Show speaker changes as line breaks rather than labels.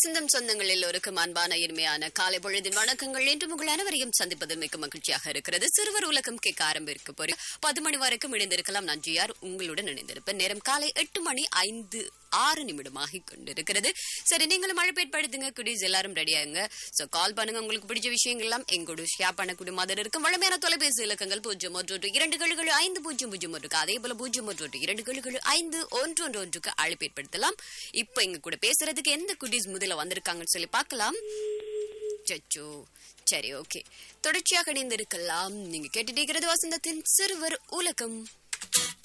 வசந்தம் சொந்தங்கள் எல்லோருக்கும் அன்பான இனிமையான காலை பொழுதின் வணக்கங்கள் என்று உங்கள் அனைவரையும் சந்திப்பதில் மிக்க மகிழ்ச்சியாக இருக்கிறது சிறுவர் உலகம் கேட்க ஆரம்பிக்க போறேன் பத்து மணி வரைக்கும் இணைந்திருக்கலாம் நான் ஜிஆர் உங்களுடன் இணைந்திருப்பேன் நேரம் காலை எட்டு மணி ஐந்து ஆறு நிமிடமாகி கொண்டிருக்கிறது சரி நீங்களும் மழைப்பேற்படுத்துங்க குடீஸ் எல்லாரும் ரெடியாகுங்க சோ கால் பண்ணுங்க உங்களுக்கு பிடிச்ச விஷயங்கள் எல்லாம் எங்கூட ஷேர் பண்ணக்கூடிய மாதிரி இருக்கும் வளமையான தொலைபேசி இலக்கங்கள் பூஜ்ஜியம் ஒன்று ஒன்று இரண்டு கழுகள் ஐந்து பூஜ்ஜியம் பூஜ்ஜியம் ஒன்றுக்கு அதே போல பூஜ்ஜியம் ஒன்று ஒன்று இரண்டு கழுகள் ஐந்து ஒன்று ஒன்று ஒன்றுக்கு அழைப்பேற்படுத்தலாம் இப்ப எங்க கூட பேசுறதுக்கு எந்த குட்டீஸ் முதல்ல வந்திருக்காங்கன்னு சொல்லி பார்க்கலாம் சச்சோ சரி ஓகே தொடர்ச்சியாக இணைந்திருக்கலாம் நீங்க கேட்டுட்டு இருக்கிறது வசந்தத்தின் சிறுவர் உலகம்